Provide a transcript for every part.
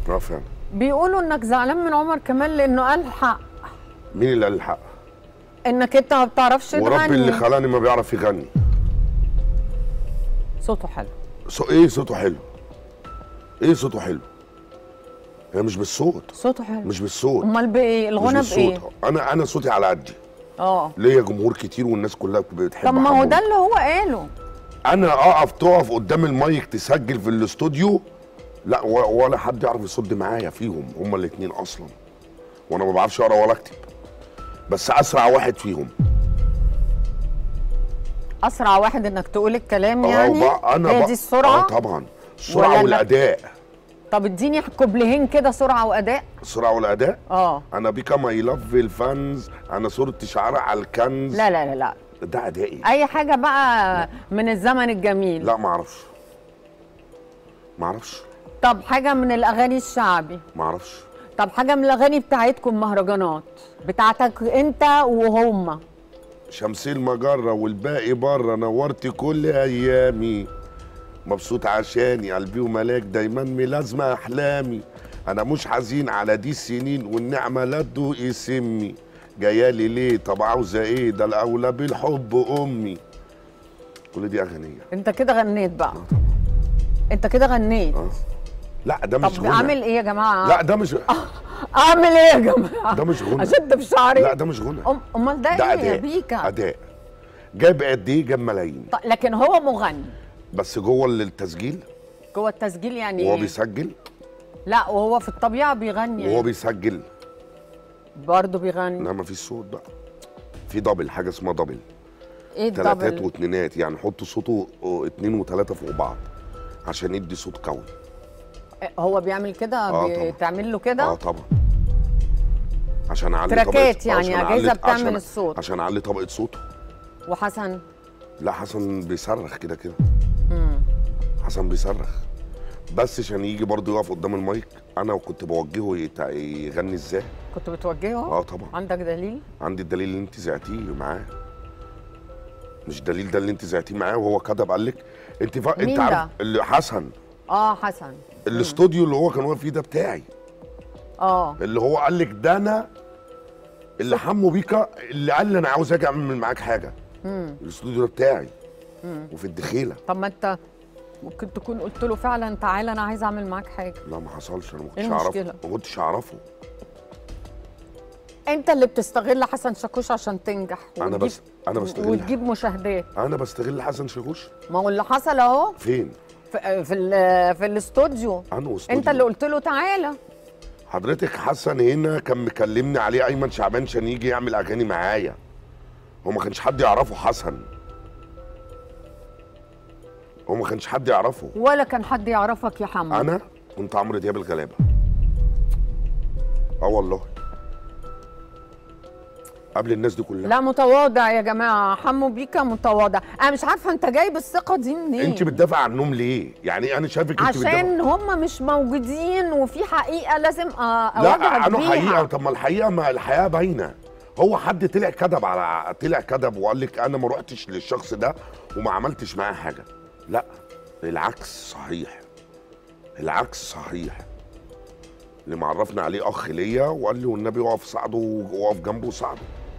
اه فعلا بيقولوا انك زعلان من عمر كمال لانه قال الحق مين اللي قال الحق انك انت ما بتعرفش وربي اللي تغني خلاني ما بيعرف يغني صوته حلو صو... ايه صوته حلو ايه صوته حلو هي مش بالصوت صوته حلو مش بالصوت امال بايه مش الغنى بايه بالصوت انا انا صوتي على قدي اه ليا جمهور كتير والناس كلها بتحب طب ما هو حمو ده اللي هو قاله انا اقف تقف قدام المايك تسجل في الاستوديو لا و- ولا حد يعرف يصد معايا فيهم هما الاثنين اصلا وانا ما بعرفش اقرا ولا اكتب بس اسرع واحد فيهم اسرع واحد انك تقول الكلام آه، يعني وبقى- انا هي بقى- دي السرعه اه طبعا السرعه ولا إنك- والاداء طب اديني كوبليهين كده سرعه واداء السرعه والاداء اه انا بيكا ماي لاف الفانز انا صورتي شعار على الكنز لا لا لا لا ده ادائي اي حاجه بقى من الزمن الجميل لا ما اعرفش ما اعرفش طب حاجه من الاغاني الشعبي ما اعرفش طب حاجه من الاغاني بتاعتكم مهرجانات بتاعتك انت وهم شمسي المجرة والباقي بره نورتي كل ايامي مبسوط عشاني قلبي وملاك دايما ملازمة احلامي انا مش حزين على دي السنين والنعمة لا تدوقي سمي جايالي ليه طب عاوزة ايه ده الاولى بالحب امي كل دي اغنية انت كده غنيت بقى انت كده غنيت اه لا ده مش طب غنى اعمل ايه يا جماعه لا ده مش اعمل ايه يا جماعه ده مش غنى اشد في شعري لا ده مش غنى أم- امال ده, ده ايه يا اداء بيكا اداء جاب قد ايه جاب ملايين طب لكن هو مغني بس جوه التسجيل جوه التسجيل يعني وهو ايه بيسجل لا وهو في الطبيعه بيغني وهو بيسجل برضه بيغني لا ما فيش صوت بقى في دبل حاجه اسمها دبل ايه تلاتات الدبل واتنينات يعني حط صوته اه، اتنين وتلاته فوق بعض عشان يدي صوت قوي هو بيعمل كده آه طبعا. بتعمل له اه كده طبعا عشان اعلي تراكات طبقة- يعني، عشان أجهزة أعلي- بتعمل عشان- الصوت. عشان اعلي طبقه صوته وحسن لا حسن بيصرخ كده كده حسن بيصرخ بس عشان يجي برضه يقف قدام المايك انا كنت بوجهه يت- يغني ازاي كنت بتوجهه اه طبعا عندك دليل عندي الدليل اللي انت زعتيه معاه مش دليل ده اللي انت زعتيه معاه وهو كتب قال لك انت فا... مين انت عارف ده؟ اللي حسن اه حسن الاستوديو اللي هو كان واقف فيه ده بتاعي اه اللي هو قال لك ده انا اللي حمو بيكا اللي قال لي انا عاوز اجي اعمل معاك حاجه الاستوديو ده بتاعي وفي الدخيله طب ما انت ممكن تكون قلت له فعلا تعالى انا عايز اعمل معاك حاجه لا ما حصلش انا ما ايه كنتش اعرفه المشكلة؟ ما كنتش اعرفه انت اللي بتستغل حسن شاكوش عشان تنجح أنا وتجيب- بس- أنا بستغل وتجيب مشاهدات انا بستغل حسن شاكوش ما هو اللي حصل اهو فين في في, ال- في الاستوديو انا استوديو انت اللي قلت له تعالى حضرتك حسن هنا كان مكلمني عليه ايمن شعبان عشان يجي يعمل اغاني معايا هو ما كانش حد يعرفه حسن هو ما كانش حد يعرفه ولا كان حد يعرفك يا حمو انا كنت عمرو دياب الغلابه اه والله قبل الناس دي كلها لا متواضع يا جماعه حمو بيكا متواضع انا مش عارفه انت جايب الثقه دي منين انت بتدافع عنهم ليه يعني انا شايفك انت بتدافع عشان هم مش موجودين وفي حقيقه لازم أ- اواجهك لا انا بيها. حقيقه طب ما الحقيقه ما الحقيقه باينه هو حد طلع كذب على طلع كذب وقال لك انا ما رحتش للشخص ده وما عملتش معاه حاجه لا العكس صحيح العكس صحيح اللي معرفنا عليه اخ ليا وقال لي والنبي اقف ساعده واقف جنبه وساعده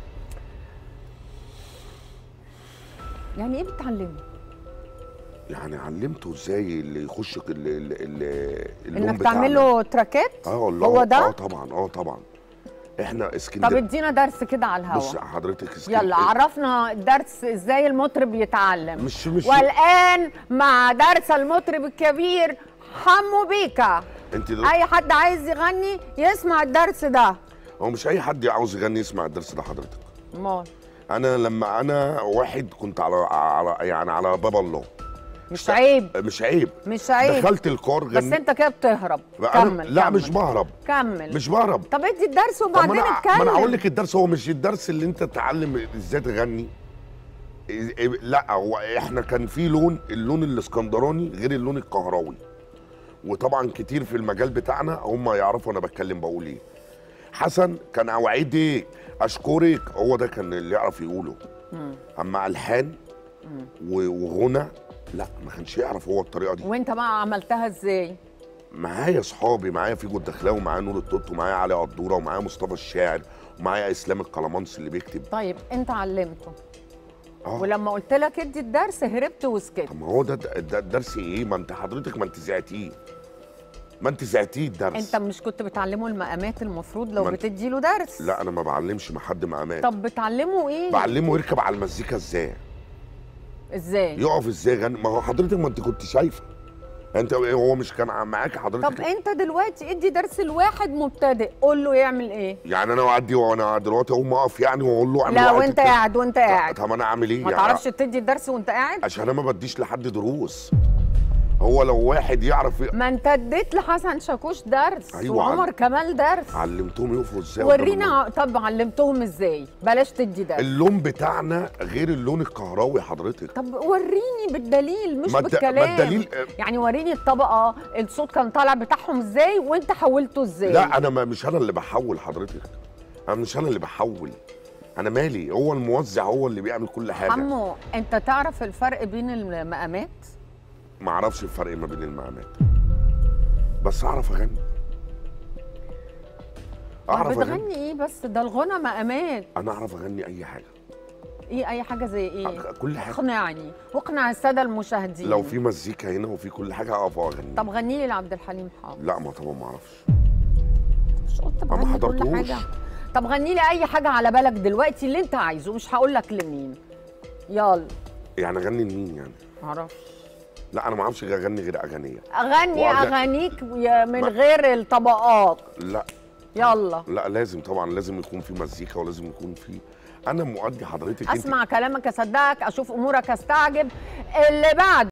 يعني ايه بتعلمه يعني علمته ازاي اللي يخش ال- ال- ال- اللون انك بتاعنا. تعمل له تراكات اه والله هو ده اه طبعا اه طبعا احنا طب اسكندريه ادينا درس كده على بص الهوا حضرتك اسكندريه يلا عرفنا درس ازاي المطرب يتعلم مش مش والان مع درس المطرب الكبير حمو بيكا انت دل... اي حد عايز يغني يسمع الدرس ده هو مش اي حد عاوز يغني يسمع الدرس ده حضرتك امال انا لما انا واحد كنت على على يعني على باب الله مش عيب مش عيب مش عيب دخلت الكار بس غني انت كده بتهرب أنا- كمل لا كمل. مش بهرب كمل مش بهرب طب ادي الدرس طب ما وبعدين انا اتكلم ما انا هقول لك الدرس هو مش الدرس اللي انت تتعلم ازاي تغني إيه- إيه- لا هو احنا كان في لون اللون الاسكندراني غير اللون القهراوي وطبعا كتير في المجال بتاعنا هم يعرفوا انا بتكلم بقول ايه حسن كان اوعدك اشكرك هو ده كان اللي يعرف يقوله اما الحان و- وغنى لا ما كانش يعرف هو الطريقه دي وانت بقى عملتها ازاي معايا اصحابي معايا فيجو الدخلاوي ومعايا نور التوت ومعايا علي قدوره ومعايا مصطفى الشاعر ومعايا اسلام القلمانس اللي بيكتب طيب انت علمته اه ولما قلت لك ادي الدرس هربت وسكت طب ما هو ده ده الدرس ايه ما انت حضرتك ما انت زعتيه ما انت زعتيه الدرس انت مش كنت بتعلمه المقامات المفروض لو ما انت- بتدي له درس لا انا ما بعلمش مع حد مقامات طب بتعلمه ايه بعلمه يركب على المزيكا ازاي ازاي يقف ازاي يغني ما هو حضرتك ما انت كنت شايفه انت هو مش كان معاك حضرتك طب انت دلوقتي ادي درس لواحد مبتدئ قول له يعمل ايه يعني انا اعدي وانا دلوقتي اقوم اقف يعني واقول له اعمل لا واحد وانت اتنين. قاعد وانت قاعد طب انا اعمل ايه ما يعني تعرفش تدي الدرس وانت قاعد عشان انا ما بديش لحد دروس هو لو واحد يعرف ي- ما انت اديت لحسن شاكوش درس أيوة، وعمر عل- كمال درس علمتهم يقفوا ازاي قدام النور. ورينا طب علمتهم ازاي بلاش تدي درس اللون بتاعنا غير اللون الكهراوي حضرتك طب وريني بالدليل مش ما الد- بالكلام ما الدليل- يعني وريني الطبقه الصوت كان طالع بتاعهم ازاي وانت حولته ازاي لا انا ما مش انا اللي بحول حضرتك انا مش انا اللي بحول انا مالي هو الموزع هو اللي بيعمل كل حاجه عمو انت تعرف الفرق بين المقامات ما اعرفش الفرق ما بين المقامات بس اعرف اغني اعرف اغني بتغني ايه بس ده الغنى مقامات انا اعرف اغني اي حاجه ايه اي حاجه زي ايه أ- كل حاجه اقنعني واقنع الساده المشاهدين لو في مزيكا هنا وفي كل حاجه اقف اغني طب غني لي لعبد الحليم حافظ لا ما طبعا ما اعرفش مش قلت ما بغني كل حضرتوش. حاجه طب غني لي اي حاجه على بالك دلوقتي اللي انت عايزه مش هقول لك لمين يلا يعني اغني لمين يعني معرفش لا انا ما اعرفش اغني غير اغنيه اغني وأغ- اغانيك يا- من ما- غير الطبقات لا يلا لا لازم طبعا لازم يكون في مزيكا ولازم يكون في انا مؤدي حضرتك انت اسمع كلامك اصدقك اشوف امورك استعجب اللي بعد